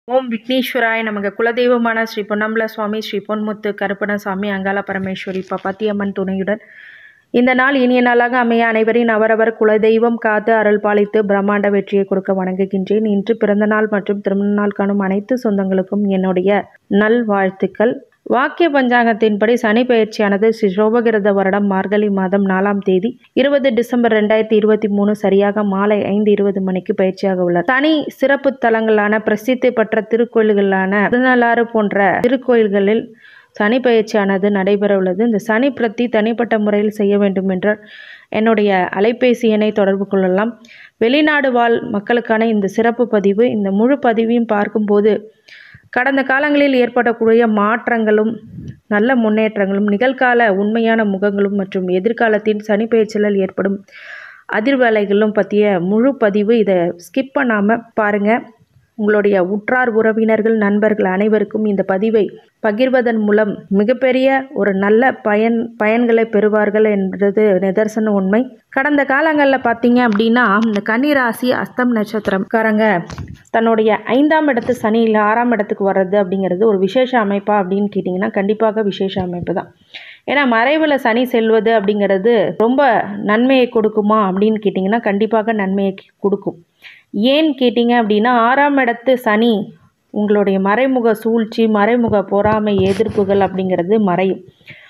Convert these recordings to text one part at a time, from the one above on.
ஓம் விக்னேஸ்வராய நமக்கு குலதெய்வமான ஸ்ரீ பொன்னம்பல சுவாமி ஸ்ரீ பொன்முத்து கருப்பணசாமி அங்காள பரமேஸ்வரி பப்பாத்தியம்மன் துணையுடன் இந்த நாள் இனிய நாளாக அமைய அனைவரின் அவரவர் குலதெய்வம் காத்து அருள் பாலித்து பிரம்மாண்ட வெற்றியை கொடுக்க வணங்குகின்றேன் இன்று பிறந்த நாள் மற்றும் திருமண நாள் காணும் அனைத்து சொந்தங்களுக்கும் என்னுடைய நல்வாழ்த்துக்கள் வாக்கிய பஞ்சாங்கத்தின்படி சனி பயிற்சியானது ஸ்ரீ சோபகிருத வருடம் மார்கழி மாதம் நாலாம் தேதி இருபது டிசம்பர் ரெண்டாயிரத்தி இருபத்தி மூணு சரியாக மாலை ஐந்து இருபது மணிக்கு பயிற்சியாக உள்ளது சனி சிறப்பு தலங்களான பிரசித்தி பெற்ற திருக்கோயில்களான திருநள்ளாறு போன்ற திருக்கோயில்களில் சனி பயிற்சியானது நடைபெற உள்ளது இந்த சனி பிரத்தி தனிப்பட்ட முறையில் செய்ய வேண்டும் என்ற என்னுடைய அலைபேசி எண்ணை தொடர்பு கொள்ளலாம் வெளிநாடு வாழ் மக்களுக்கான இந்த சிறப்பு பதிவு இந்த முழு பதிவையும் பார்க்கும்போது கடந்த காலங்களில் ஏற்படக்கூடிய மாற்றங்களும் நல்ல முன்னேற்றங்களும் நிகழ்கால உண்மையான முகங்களும் மற்றும் எதிர்காலத்தின் சனிப்பெயர்ச்சலில் ஏற்படும் அதிர்வலைகளும் பற்றிய முழு பதிவு இதை ஸ்கிப் பண்ணாமல் பாருங்கள் உங்களுடைய உற்றார் உறவினர்கள் நண்பர்கள் அனைவருக்கும் இந்த பதிவை பகிர்வதன் மூலம் மிகப்பெரிய ஒரு நல்ல பயன் பயன்களை பெறுவார்கள் என்பது நிதர்சன உண்மை கடந்த காலங்களில் பார்த்தீங்க அப்படின்னா இந்த கன்னிராசி அஸ்தம் நட்சத்திரம்காரங்க தன்னுடைய ஐந்தாம் இடத்து சனியில் ஆறாம் இடத்துக்கு வர்றது அப்படிங்கிறது ஒரு விசேஷ அமைப்பா அப்படின்னு கேட்டிங்கன்னா கண்டிப்பாக விசேஷ அமைப்பு தான் ஏன்னா மறைவில் சனி செல்வது அப்படிங்கிறது ரொம்ப நன்மையை கொடுக்குமா அப்படின்னு கேட்டிங்கன்னா கண்டிப்பாக நன்மையை கொடுக்கும் ஏன்னு கேட்டிங்க அப்படின்னா ஆறாம் இடத்து சனி உங்களுடைய மறைமுக சூழ்ச்சி மறைமுக பொறாமை எதிர்ப்புகள் அப்படிங்கிறது மறையும்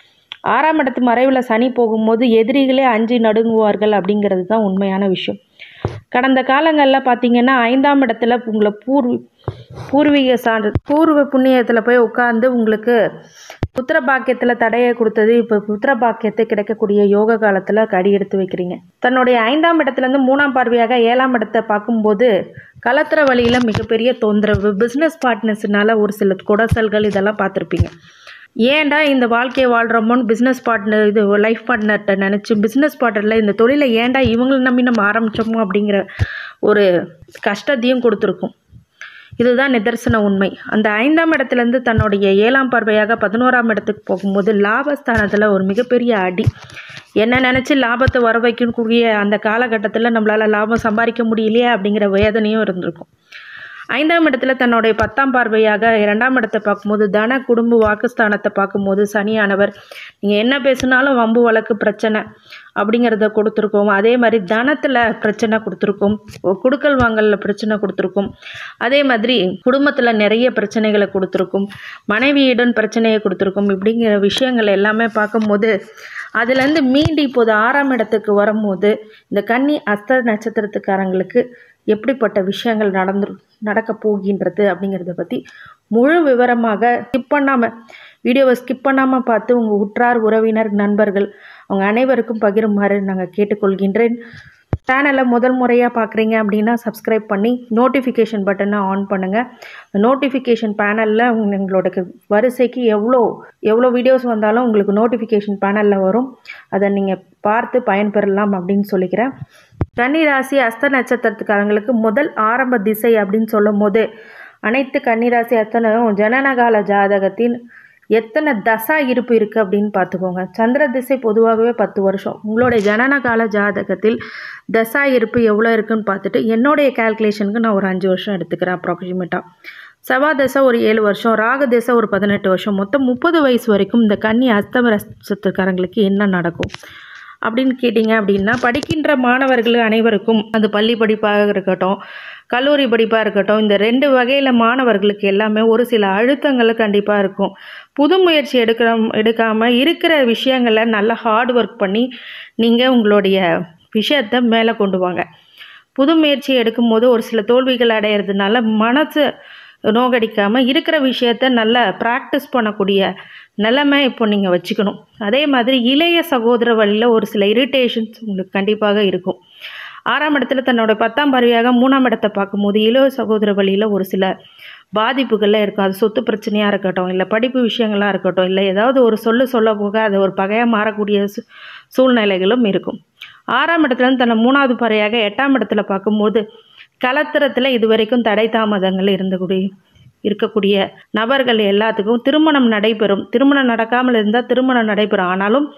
ஆறாம் இடத்து மறைவில் சனி போகும்போது எதிரிகளே அஞ்சு நடுங்குவார்கள் அப்படிங்கிறது தான் உண்மையான விஷயம் கடந்த காலங்களில் பார்த்தீங்கன்னா ஐந்தாம் இடத்துல உங்களை பூர்வ பூர்வீக சான்று பூர்வ புண்ணியத்தில் போய் உட்காந்து உங்களுக்கு புத்திர பாக்கியத்தில் தடையை கொடுத்தது இப்போ புத்திர பாக்கியத்தை கிடைக்கக்கூடிய யோக காலத்தில் கடி எடுத்து வைக்கிறீங்க தன்னுடைய ஐந்தாம் இடத்துலேருந்து மூணாம் பார்வையாக ஏழாம் இடத்தை பார்க்கும்போது கலத்திர வழியில் மிகப்பெரிய தொந்தரவு பிஸ்னஸ் பார்ட்னர்ஸ்னால ஒரு சில குடசல்கள் இதெல்லாம் பார்த்துருப்பீங்க ஏன்டா இந்த வாழ்க்கையை வாழ்கிறோமோன்னு பிஸ்னஸ் பார்ட்னர் இது லைஃப் பார்ட்னர்கிட்ட நினச்சி பிஸ்னஸ் பார்ட்னரில் இந்த தொழிலை ஏன்டா இவங்களை நம்பி நம்ம ஆரம்பித்தோமோ அப்படிங்கிற ஒரு கஷ்டத்தையும் கொடுத்துருக்கும் இதுதான் நிதர்சன உண்மை அந்த ஐந்தாம் இடத்துலேருந்து தன்னுடைய ஏழாம் பார்வையாக பதினோராம் இடத்துக்கு போகும்போது லாபஸ்தானத்தில் ஒரு மிகப்பெரிய அடி என்ன நினச்சி லாபத்தை வர வைக்கக்கூடிய அந்த காலகட்டத்தில் நம்மளால் லாபம் சம்பாதிக்க முடியலையே அப்படிங்கிற வேதனையும் இருந்திருக்கும் ஐந்தாம் இடத்துல தன்னுடைய பத்தாம் பார்வையாக இரண்டாம் இடத்தை பார்க்கும்போது தன குடும்ப வாக்குஸ்தானத்தை பார்க்கும்போது சனியானவர் நீங்கள் என்ன பேசுனாலும் வம்பு வழக்கு பிரச்சனை அப்படிங்கிறத கொடுத்துருக்கோம் அதே மாதிரி தனத்தில் பிரச்சனை கொடுத்துருக்கோம் குடுக்கல் வாங்கலில் பிரச்சனை கொடுத்துருக்கோம் அதே மாதிரி குடும்பத்தில் நிறைய பிரச்சனைகளை கொடுத்துருக்கும் மனைவியுடன் பிரச்சனையை கொடுத்துருக்கும் இப்படிங்கிற விஷயங்கள் எல்லாமே பார்க்கும்போது அதுலேருந்து மீண்டு இப்போது ஆறாம் இடத்துக்கு வரும்போது இந்த கன்னி அஸ்த நட்சத்திரத்துக்காரங்களுக்கு எப்படிப்பட்ட விஷயங்கள் நடந்து நடக்க போகின்றது அப்படிங்கிறத பற்றி முழு விவரமாக ஸ்கிப் பண்ணாமல் வீடியோவை ஸ்கிப் பண்ணாமல் பார்த்து உங்கள் உற்றார் உறவினர் நண்பர்கள் அவங்க அனைவருக்கும் பகிருமாறு நாங்கள் கேட்டுக்கொள்கின்றேன் சேனலை முதல் முறையாக பார்க்குறீங்க அப்படின்னா சப்ஸ்கிரைப் பண்ணி நோட்டிஃபிகேஷன் பட்டனை ஆன் பண்ணுங்கள் நோட்டிஃபிகேஷன் பேனலில் உங்களோட வரிசைக்கு எவ்வளோ எவ்வளோ வீடியோஸ் வந்தாலும் உங்களுக்கு நோட்டிஃபிகேஷன் பேனலில் வரும் அதை நீங்கள் பார்த்து பயன்பெறலாம் அப்படின்னு சொல்லிக்கிறேன் கன்னிராசி அஸ்த நட்சத்திரத்துக்காரங்களுக்கு முதல் ஆரம்ப திசை அப்படின்னு சொல்லும் போது அனைத்து கன்னிராசி அஸ்தனும் ஜனனகால ஜாதகத்தின் எத்தனை தசா இருப்பு இருக்குது அப்படின்னு பார்த்துக்கோங்க சந்திர திசை பொதுவாகவே பத்து வருஷம் உங்களுடைய ஜனனகால ஜாதகத்தில் தசா இருப்பு எவ்வளோ இருக்குன்னு பார்த்துட்டு என்னுடைய கேல்குலேஷனுக்கு நான் ஒரு அஞ்சு வருஷம் எடுத்துக்கிறேன் அப்ராக்சிமேட்டாக செவ்வாய் தசை ஒரு ஏழு வருஷம் ராகு தசை ஒரு பதினெட்டு வருஷம் மொத்தம் முப்பது வயசு வரைக்கும் இந்த கன்னி அஸ்தம நட்சத்திரக்காரங்களுக்கு என்ன நடக்கும் அப்படின்னு கேட்டிங்க அப்படின்னா படிக்கின்ற மாணவர்கள் அனைவருக்கும் அது பள்ளி படிப்பாக இருக்கட்டும் கல்லூரி படிப்பாக இருக்கட்டும் இந்த ரெண்டு வகையில் மாணவர்களுக்கு எல்லாமே ஒரு சில அழுத்தங்கள் கண்டிப்பாக இருக்கும் புது முயற்சி எடுக்கிற எடுக்காமல் இருக்கிற விஷயங்களை நல்லா ஹார்ட் ஒர்க் பண்ணி நீங்கள் உங்களுடைய விஷயத்தை மேலே கொண்டு வாங்க புது முயற்சி எடுக்கும்போது ஒரு சில தோல்விகள் அடையிறதுனால மனசு நோகடிக்காமல் இருக்கிற விஷயத்த நல்லா ப்ராக்டிஸ் பண்ணக்கூடிய நிலைமை இப்போ நீங்கள் வச்சுக்கணும் அதே மாதிரி இளைய சகோதர வழியில் ஒரு சில இரிட்டேஷன்ஸ் உங்களுக்கு கண்டிப்பாக இருக்கும் ஆறாம் இடத்துல தன்னோட பத்தாம் பறவையாக மூணாம் இடத்தை பார்க்கும்போது இளைய சகோதர வழியில் ஒரு சில பாதிப்புகள்லாம் இருக்கும் அது சொத்து பிரச்சனையாக இருக்கட்டும் இல்லை படிப்பு விஷயங்களாக இருக்கட்டும் இல்லை ஏதாவது ஒரு சொல்லு சொல்ல போக அது ஒரு பகையாக மாறக்கூடிய சூ சூழ்நிலைகளும் இருக்கும் ஆறாம் இடத்துலேருந்து தன்னை மூணாவது பறையாக எட்டாம் இடத்துல பார்க்கும்போது கலத்திரத்தில் இது வரைக்கும் தடை தாமதங்கள் இருந்தக்கூடிய இருக்கக்கூடிய நபர்கள் எல்லாத்துக்கும் திருமணம் நடைபெறும் திருமணம் நடக்காமல் இருந்தால் திருமணம் நடைபெறும் ஆனாலும்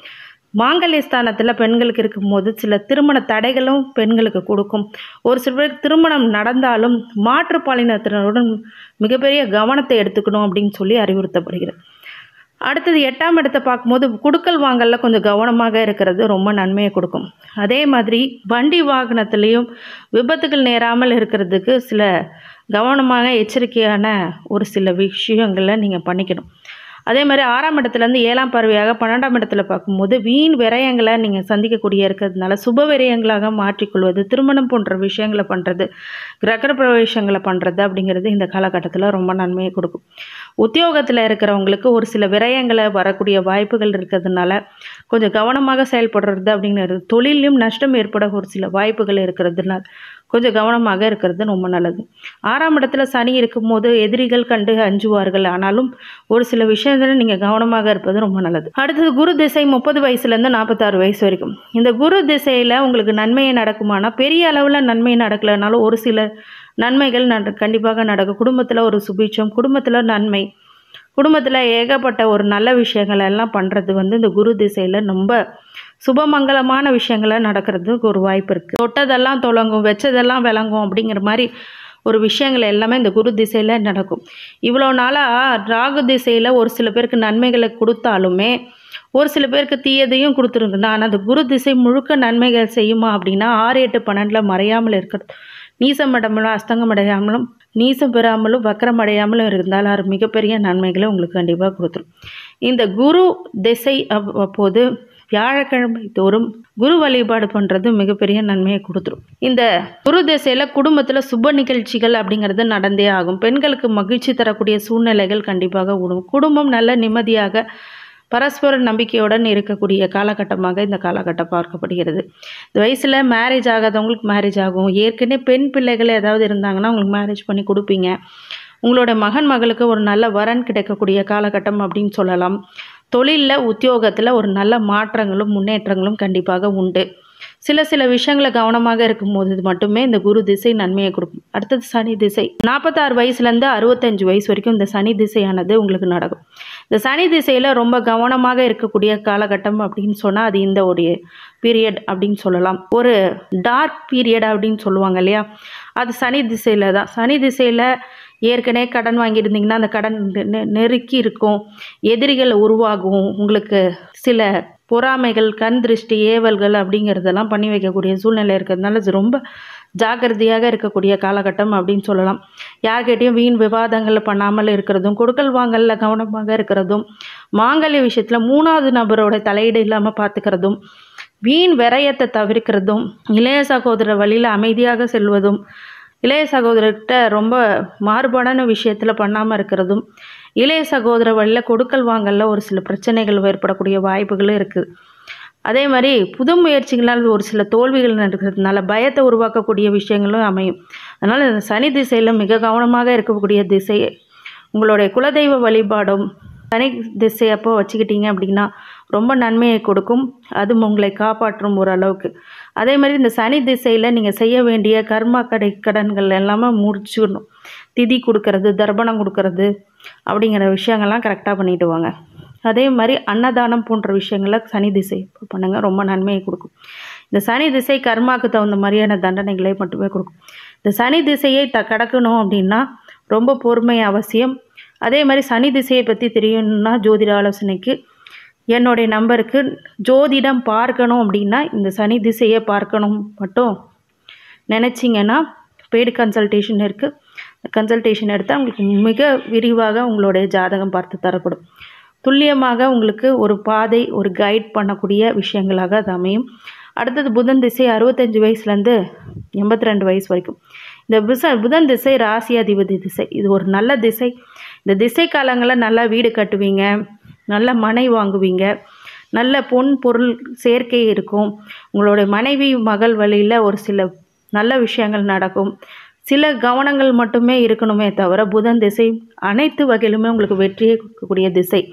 மாங்கல்ய ஸ்தானத்தில் பெண்களுக்கு இருக்கும்போது சில திருமண தடைகளும் பெண்களுக்கு கொடுக்கும் ஒரு சில பேருக்கு திருமணம் நடந்தாலும் மாற்றுப்பாலினத்தினருடன் மிகப்பெரிய கவனத்தை எடுத்துக்கணும் அப்படின்னு சொல்லி அறிவுறுத்தப்படுகிறது அடுத்தது எட்டாம் இடத்தை பார்க்கும்போது குடுக்கல் வாங்கல்ல கொஞ்சம் கவனமாக இருக்கிறது ரொம்ப நன்மையை கொடுக்கும் அதே மாதிரி வண்டி வாகனத்துலேயும் விபத்துகள் நேராமல் இருக்கிறதுக்கு சில கவனமாக எச்சரிக்கையான ஒரு சில விஷயங்களை நீங்கள் பண்ணிக்கணும் அதே மாதிரி ஆறாம் இடத்துலேருந்து ஏழாம் பறவையாக பன்னெண்டாம் இடத்துல பார்க்கும்போது வீண் விரயங்களை நீங்கள் சந்திக்கக்கூடிய இருக்கிறதுனால சுப விரயங்களாக மாற்றிக்கொள்வது திருமணம் போன்ற விஷயங்களை பண்ணுறது கிரக பிரவேசங்களை பண்ணுறது அப்படிங்கிறது இந்த காலகட்டத்தில் ரொம்ப நன்மையை கொடுக்கும் உத்தியோகத்தில் இருக்கிறவங்களுக்கு ஒரு சில விரயங்களை வரக்கூடிய வாய்ப்புகள் இருக்கிறதுனால கொஞ்சம் கவனமாக செயல்படுறது அப்படிங்கிறது தொழிலையும் நஷ்டம் ஏற்பட ஒரு சில வாய்ப்புகள் இருக்கிறதுனால கொஞ்சம் கவனமாக இருக்கிறது ரொம்ப நல்லது ஆறாம் இடத்துல சனி இருக்கும்போது எதிரிகள் கண்டு அஞ்சுவார்கள் ஆனாலும் ஒரு சில விஷயத்துல நீங்கள் கவனமாக இருப்பது ரொம்ப நல்லது அடுத்தது குரு திசை முப்பது வயசுலேருந்து நாற்பத்தாறு வயசு வரைக்கும் இந்த குரு திசையில் உங்களுக்கு நன்மையை நடக்குமானா பெரிய அளவில் நன்மை நடக்கலைனாலும் ஒரு சில நன்மைகள் நட கண்டிப்பாக நடக்கும் குடும்பத்தில் ஒரு சுபீட்சம் குடும்பத்தில் நன்மை குடும்பத்தில் ஏகப்பட்ட ஒரு நல்ல விஷயங்கள் எல்லாம் பண்ணுறது வந்து இந்த குரு திசையில் ரொம்ப சுபமங்கலமான விஷயங்களை நடக்கிறதுக்கு ஒரு வாய்ப்பு இருக்குது தொட்டதெல்லாம் தொடங்கும் வச்சதெல்லாம் விளங்கும் அப்படிங்கிற மாதிரி ஒரு விஷயங்கள் எல்லாமே இந்த குரு திசையில் நடக்கும் இவ்வளோ நாளாக ராகு திசையில் ஒரு சில பேருக்கு நன்மைகளை கொடுத்தாலுமே ஒரு சில பேருக்கு தீயதையும் கொடுத்துருக்கு ஆனால் அந்த குரு திசை முழுக்க நன்மைகள் செய்யுமா அப்படின்னா ஆறு எட்டு பன்னெண்டில் மறையாமல் இருக்கிறது நீசம் அடையாமலும் அஸ்தங்கம் அடையாமலும் நீசம் பெறாமலும் வக்கரம் அடையாமலும் இருந்தால் அது மிகப்பெரிய நன்மைகளை உங்களுக்கு கண்டிப்பாக கொடுத்துரும் இந்த குரு திசை அப் அப்போது வியாழக்கிழமை தோறும் குரு வழிபாடு பண்ணுறது மிகப்பெரிய நன்மையை கொடுத்துரும் இந்த குரு திசையில் குடும்பத்தில் சுப நிகழ்ச்சிகள் அப்படிங்கிறது நடந்தே ஆகும் பெண்களுக்கு மகிழ்ச்சி தரக்கூடிய சூழ்நிலைகள் கண்டிப்பாக உடும் குடும்பம் நல்ல நிம்மதியாக பரஸ்பர நம்பிக்கையுடன் இருக்கக்கூடிய காலகட்டமாக இந்த காலகட்டம் பார்க்கப்படுகிறது இந்த வயசில் மேரேஜ் ஆகாதவங்களுக்கு மேரேஜ் ஆகும் ஏற்கனவே பெண் பிள்ளைகள் ஏதாவது இருந்தாங்கன்னா உங்களுக்கு மேரேஜ் பண்ணி கொடுப்பீங்க உங்களோட மகன் மகளுக்கு ஒரு நல்ல வரன் கிடைக்கக்கூடிய காலகட்டம் அப்படின்னு சொல்லலாம் தொழிலில் உத்தியோகத்தில் ஒரு நல்ல மாற்றங்களும் முன்னேற்றங்களும் கண்டிப்பாக உண்டு சில சில விஷயங்களை கவனமாக இருக்கும்போது மட்டுமே இந்த குரு திசை நன்மையை கொடுக்கும் அடுத்தது சனி திசை நாற்பத்தாறு வயசுலேருந்து அறுபத்தஞ்சு வயசு வரைக்கும் இந்த சனி திசையானது உங்களுக்கு நடக்கும் இந்த சனி திசையில் ரொம்ப கவனமாக இருக்கக்கூடிய காலகட்டம் அப்படின்னு சொன்னால் அது இந்த ஒரு பீரியட் அப்படின்னு சொல்லலாம் ஒரு டார்க் பீரியட் அப்படின்னு சொல்லுவாங்க இல்லையா அது சனி திசையில் தான் சனி திசையில் ஏற்கனவே கடன் வாங்கியிருந்தீங்கன்னா அந்த கடன் நெ- நெருக்கி இருக்கும் எதிரிகள் உருவாகும் உங்களுக்கு சில பொறாமைகள் கண் திருஷ்டி ஏவல்கள் அப்படிங்கிறதெல்லாம் பண்ணி வைக்கக்கூடிய சூழ்நிலை இருக்கிறதுனால இது ரொம்ப ஜாக்கிரதையாக இருக்கக்கூடிய காலகட்டம் அப்படின்னு சொல்லலாம் யார்கிட்டயும் வீண் விவாதங்கள் பண்ணாமல் இருக்கிறதும் கொடுக்கல் வாங்கல்ல கவனமாக இருக்கிறதும் மாங்கல்ய விஷயத்தில் மூணாவது நபரோட தலையீடு இல்லாமல் பார்த்துக்கிறதும் வீண் விரயத்தை தவிர்க்கிறதும் இளைய சகோதர வழியில் அமைதியாக செல்வதும் இளைய சகோதரர்கிட்ட ரொம்ப மாறுபாடான விஷயத்தில் பண்ணாமல் இருக்கிறதும் இளைய சகோதர வழியில் கொடுக்கல் வாங்கல்ல ஒரு சில பிரச்சனைகள் ஏற்படக்கூடிய வாய்ப்புகளும் இருக்குது அதே மாதிரி புது முயற்சிகளால் ஒரு சில தோல்விகள் நடக்கிறதுனால பயத்தை உருவாக்கக்கூடிய விஷயங்களும் அமையும் அதனால் இந்த சனி திசையில் மிக கவனமாக இருக்கக்கூடிய திசை உங்களுடைய குலதெய்வ வழிபாடும் சனி திசை அப்போ வச்சுக்கிட்டீங்க அப்படின்னா ரொம்ப நன்மையை கொடுக்கும் அதுவும் உங்களை காப்பாற்றும் ஓரளவுக்கு அதே மாதிரி இந்த சனி திசையில் நீங்கள் செய்ய வேண்டிய கர்மா கடை கடன்கள் எல்லாமே முடிச்சிடணும் திதி கொடுக்கறது தர்ப்பணம் கொடுக்கறது அப்படிங்கிற விஷயங்கள்லாம் கரெக்டாக பண்ணிட்டு வாங்க அதே மாதிரி அன்னதானம் போன்ற விஷயங்களை சனி திசை பண்ணுங்கள் ரொம்ப நன்மையை கொடுக்கும் இந்த சனி திசை கர்மாவுக்கு தகுந்த மாதிரியான தண்டனைகளை மட்டுமே கொடுக்கும் இந்த சனி திசையை த கடக்கணும் அப்படின்னா ரொம்ப பொறுமை அவசியம் அதே மாதிரி சனி திசையை பற்றி தெரியணும்னா ஜோதிட ஆலோசனைக்கு என்னுடைய நம்பருக்கு ஜோதிடம் பார்க்கணும் அப்படின்னா இந்த சனி திசையை பார்க்கணும் மட்டும் நினச்சிங்கன்னா பெய்டு கன்சல்டேஷன் இருக்குது கன்சல்டேஷன் எடுத்தால் உங்களுக்கு மிக விரிவாக உங்களுடைய ஜாதகம் பார்த்து தரப்படும் துல்லியமாக உங்களுக்கு ஒரு பாதை ஒரு கைட் பண்ணக்கூடிய விஷயங்களாக அது அமையும் அடுத்தது புதன் திசை அறுபத்தஞ்சு வயசுலேருந்து எண்பத்தி ரெண்டு வயசு வரைக்கும் இந்த புச புதன் திசை ராசி அதிபதி திசை இது ஒரு நல்ல திசை இந்த திசை காலங்களில் நல்லா வீடு கட்டுவீங்க நல்ல மனை வாங்குவீங்க நல்ல பொன் பொருள் சேர்க்கை இருக்கும் உங்களுடைய மனைவி மகள் வழியில் ஒரு சில நல்ல விஷயங்கள் நடக்கும் சில கவனங்கள் மட்டுமே இருக்கணுமே தவிர புதன் திசை அனைத்து வகையிலுமே உங்களுக்கு வெற்றியை கொடுக்கக்கூடிய திசை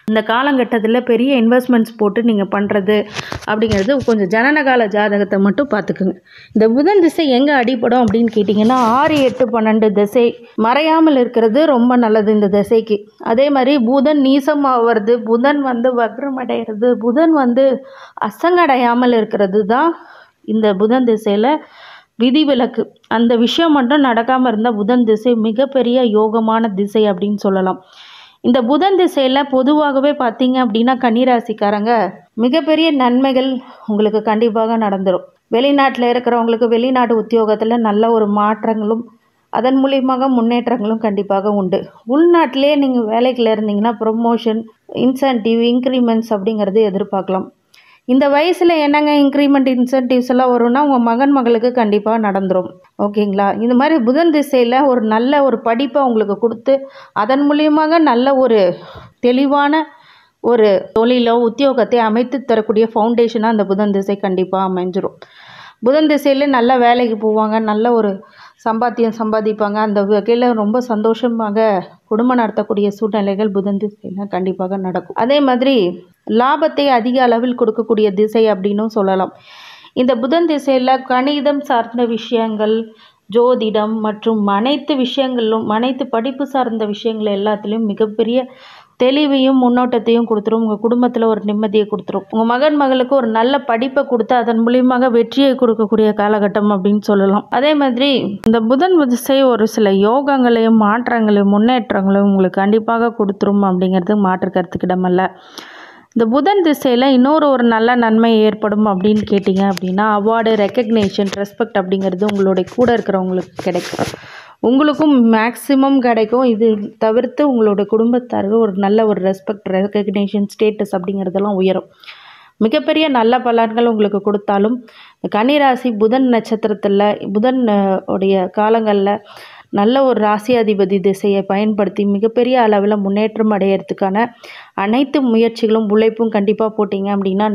இந்த காலகட்டத்தில் பெரிய இன்வெஸ்ட்மெண்ட்ஸ் போட்டு நீங்கள் பண்ணுறது அப்படிங்கிறது கொஞ்சம் ஜனனகால ஜாதகத்தை மட்டும் பார்த்துக்குங்க இந்த புதன் திசை எங்கே அடிப்படும் அப்படின்னு கேட்டிங்கன்னா ஆறு எட்டு பன்னெண்டு திசை மறையாமல் இருக்கிறது ரொம்ப நல்லது இந்த திசைக்கு அதே மாதிரி புதன் நீசமாகிறது புதன் வந்து வக்ரமடைகிறது புதன் வந்து அசங்கடையாமல் இருக்கிறது தான் இந்த புதன் திசையில் விதிவிலக்கு அந்த விஷயம் மட்டும் நடக்காமல் இருந்தால் புதன் திசை மிகப்பெரிய யோகமான திசை அப்படின்னு சொல்லலாம் இந்த புதன் திசையில் பொதுவாகவே பார்த்தீங்க அப்படின்னா கன்னிராசிக்காரங்க மிகப்பெரிய நன்மைகள் உங்களுக்கு கண்டிப்பாக நடந்துடும் வெளிநாட்டில் இருக்கிறவங்களுக்கு வெளிநாட்டு உத்தியோகத்தில் நல்ல ஒரு மாற்றங்களும் அதன் மூலியமாக முன்னேற்றங்களும் கண்டிப்பாக உண்டு உள்நாட்டிலே நீங்கள் வேலைக்குள்ள இருந்தீங்கன்னா ப்ரொமோஷன் இன்சென்டிவ் இன்க்ரிமெண்ட்ஸ் அப்படிங்கிறது எதிர்பார்க்கலாம் இந்த வயசில் என்னங்க இன்க்ரிமெண்ட் இன்சென்டிவ்ஸ் எல்லாம் வரும்னா உங்கள் மகன் மகளுக்கு கண்டிப்பாக நடந்துடும் ஓகேங்களா இந்த மாதிரி புதன் திசையில் ஒரு நல்ல ஒரு படிப்பை உங்களுக்கு கொடுத்து அதன் மூலியமாக நல்ல ஒரு தெளிவான ஒரு தொழிலோ உத்தியோகத்தை அமைத்து தரக்கூடிய ஃபவுண்டேஷனாக அந்த புதன் திசை கண்டிப்பாக அமைஞ்சிரும் புதன் திசையில் நல்ல வேலைக்கு போவாங்க நல்ல ஒரு சம்பாத்தியம் சம்பாதிப்பாங்க அந்த வகையில் ரொம்ப சந்தோஷமாக குடும்பம் நடத்தக்கூடிய சூழ்நிலைகள் புதன் திசையில் கண்டிப்பாக நடக்கும் அதே மாதிரி லாபத்தை அதிக அளவில் கொடுக்கக்கூடிய திசை அப்படின்னும் சொல்லலாம் இந்த புதன் திசையில் கணிதம் சார்ந்த விஷயங்கள் ஜோதிடம் மற்றும் அனைத்து விஷயங்களிலும் அனைத்து படிப்பு சார்ந்த விஷயங்கள் எல்லாத்துலேயும் மிகப்பெரிய தெளிவையும் முன்னோட்டத்தையும் கொடுத்துரும் உங்கள் குடும்பத்தில் ஒரு நிம்மதியை கொடுத்துரும் உங்கள் மகன் மகளுக்கு ஒரு நல்ல படிப்பை கொடுத்து அதன் மூலியமாக வெற்றியை கொடுக்கக்கூடிய காலகட்டம் அப்படின்னு சொல்லலாம் அதே மாதிரி இந்த புதன் திசை ஒரு சில யோகங்களையும் மாற்றங்களையும் முன்னேற்றங்களையும் உங்களுக்கு கண்டிப்பாக கொடுத்துரும் அப்படிங்கிறது மாற்று கருத்துக்கிடமல்ல இந்த புதன் திசையில் இன்னொரு ஒரு நல்ல நன்மை ஏற்படும் அப்படின்னு கேட்டிங்க அப்படின்னா அவார்டு ரெக்கக்னேஷன் ரெஸ்பெக்ட் அப்படிங்கிறது உங்களுடைய கூட இருக்கிறவங்களுக்கு கிடைக்கும் உங்களுக்கும் மேக்ஸிமம் கிடைக்கும் இது தவிர்த்து உங்களோட குடும்பத்தாருக்கு ஒரு நல்ல ஒரு ரெஸ்பெக்ட் ரெக்கக்னேஷன் ஸ்டேட்டஸ் அப்படிங்கிறதெல்லாம் உயரும் மிகப்பெரிய நல்ல பலன்கள் உங்களுக்கு கொடுத்தாலும் கன்னிராசி புதன் நட்சத்திரத்தில் புதன் அஹ், உடைய காலங்களில் நல்ல ஒரு ராசியாதிபதி திசையை பயன்படுத்தி மிகப்பெரிய அளவில் முன்னேற்றம் அடையிறதுக்கான அனைத்து முயற்சிகளும் உழைப்பும் கண்டிப்பாக போட்டிங்க அப்படின்னா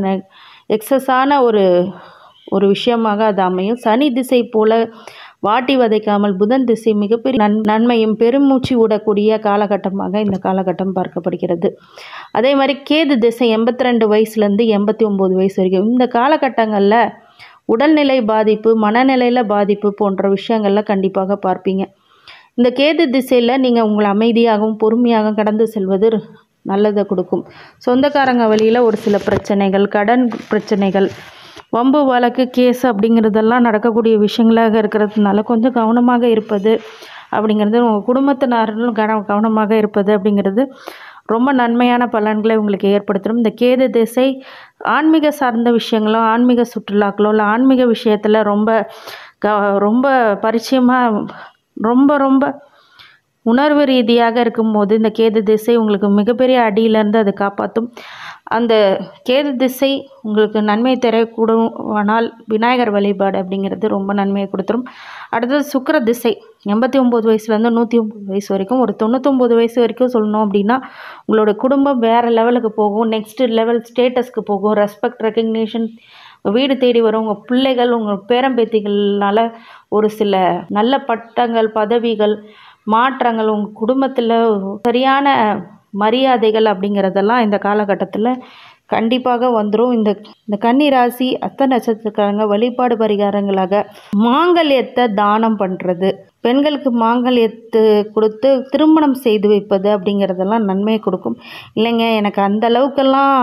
எக்ஸஸான ஒரு ஒரு விஷயமாக அது அமையும் சனி திசை போல வாட்டி வதைக்காமல் புதன் திசை மிகப்பெரிய நன் நன்மையும் பெருமூச்சு விடக்கூடிய காலகட்டமாக இந்த காலகட்டம் பார்க்கப்படுகிறது அதே மாதிரி கேது திசை எண்பத்தி ரெண்டு வயசுலேருந்து எண்பத்தி ஒம்பது வயசு வரைக்கும் இந்த காலகட்டங்களில் உடல்நிலை பாதிப்பு மனநிலையில் பாதிப்பு போன்ற விஷயங்கள்ல கண்டிப்பாக பார்ப்பீங்க இந்த கேது திசையில் நீங்கள் உங்களை அமைதியாகவும் பொறுமையாகவும் கடந்து செல்வது நல்லதை கொடுக்கும் சொந்தக்காரங்க வழியில் ஒரு சில பிரச்சனைகள் கடன் பிரச்சனைகள் வம்பு வழக்கு கேஸ் அப்படிங்கிறதெல்லாம் நடக்கக்கூடிய விஷயங்களாக இருக்கிறதுனால கொஞ்சம் கவனமாக இருப்பது அப்படிங்கிறது உங்கள் குடும்பத்தினர்களும் கவன கவனமாக இருப்பது அப்படிங்கிறது ரொம்ப நன்மையான பலன்களை உங்களுக்கு ஏற்படுத்தும் இந்த கேது திசை ஆன்மீக சார்ந்த விஷயங்களோ ஆன்மீக சுற்றுலாக்களோ இல்லை ஆன்மீக விஷயத்தில் ரொம்ப க ரொம்ப பரிச்சயமாக ரொம்ப ரொம்ப உணர்வு ரீதியாக இருக்கும்போது இந்த கேது திசை உங்களுக்கு மிகப்பெரிய அடியிலேருந்து அதை காப்பாற்றும் அந்த கேது திசை உங்களுக்கு நன்மை தரக்கூடுமானால் விநாயகர் வழிபாடு அப்படிங்கிறது ரொம்ப நன்மையை கொடுத்துரும் அடுத்தது சுக்கிர திசை எண்பத்தி ஒம்பது வயசுலேருந்து நூற்றி ஒம்பது வயசு வரைக்கும் ஒரு தொண்ணூத்தொம்பது வயசு வரைக்கும் சொல்லணும் அப்படின்னா உங்களோட குடும்பம் வேறு லெவலுக்கு போகும் நெக்ஸ்ட் லெவல் ஸ்டேட்டஸ்க்கு போகும் ரெஸ்பெக்ட் ரெக்கக்னேஷன் வீடு தேடி வரும் உங்கள் பிள்ளைகள் உங்கள் பேரம்பேத்திகள்னால ஒரு சில நல்ல பட்டங்கள் பதவிகள் மாற்றங்கள் உங்கள் குடும்பத்தில் சரியான மரியாதைகள் அப்படிங்கிறதெல்லாம் இந்த காலகட்டத்தில் கண்டிப்பாக வந்துடும் இந்த இந்த கன்னி ராசி அத்த நட்சத்திரக்காரங்க வழிபாடு பரிகாரங்களாக மாங்கல்யத்தை தானம் பண்ணுறது பெண்களுக்கு மாங்கல்யத்து கொடுத்து திருமணம் செய்து வைப்பது அப்படிங்கிறதெல்லாம் நன்மையை கொடுக்கும் இல்லைங்க எனக்கு அந்த அளவுக்கெல்லாம்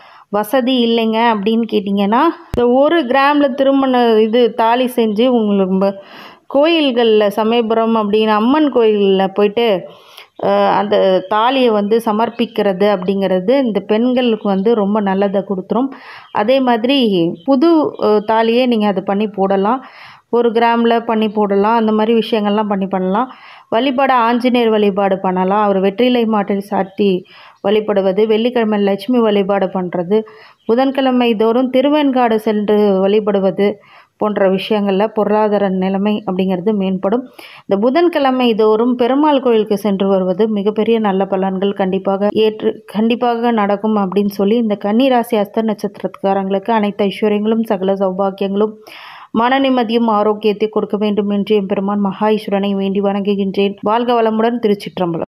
வசதி இல்லைங்க அப்படின்னு கேட்டிங்கன்னா இந்த ஒரு கிராமில் திருமண இது தாலி செஞ்சு உங்களுக்கு ம- கோயில்களில் சமயபுரம் அப்படின்னு அம்மன் கோயிலில் போயிட்டு அஹ், அந்த தாலியை வந்து சமர்ப்பிக்கிறது அப்படிங்கிறது இந்த பெண்களுக்கு வந்து ரொம்ப நல்லதை கொடுத்துரும் அதே மாதிரி புது அஹ், தாலியே நீங்கள் அது பண்ணி போடலாம் ஒரு கிராமில் பண்ணி போடலாம் அந்த மாதிரி விஷயங்கள்லாம் பண்ணி பண்ணலாம் வழிபாடு ஆஞ்சநேயர் வழிபாடு பண்ணலாம் அவர் வெற்றிலை மாட்டை சாட்டி வழிபடுவது வெள்ளிக்கிழமை லட்சுமி வழிபாடு பண்ணுறது புதன்கிழமை தோறும் திருவெண்காடு சென்று வழிபடுவது போன்ற விஷயங்களில் பொருளாதார நிலைமை அப்படிங்கிறது மேம்படும் இந்த புதன்கிழமை தோறும் பெருமாள் கோயிலுக்கு சென்று வருவது மிகப்பெரிய நல்ல பலன்கள் கண்டிப்பாக ஏற்று கண்டிப்பாக நடக்கும் அப்படின்னு சொல்லி இந்த கன்னிராசி அஸ்த நட்சத்திரத்துக்காரங்களுக்கு அனைத்து ஐஸ்வர்யங்களும் சகல சௌபாக்கியங்களும் மன நிம்மதியும் ஆரோக்கியத்தை கொடுக்க வேண்டும் என்று எம்பெருமான் மகா ஈஸ்வரனை வேண்டி வணங்குகின்றேன் வாழ்க வளமுடன் திருச்சிற்றம்பலம்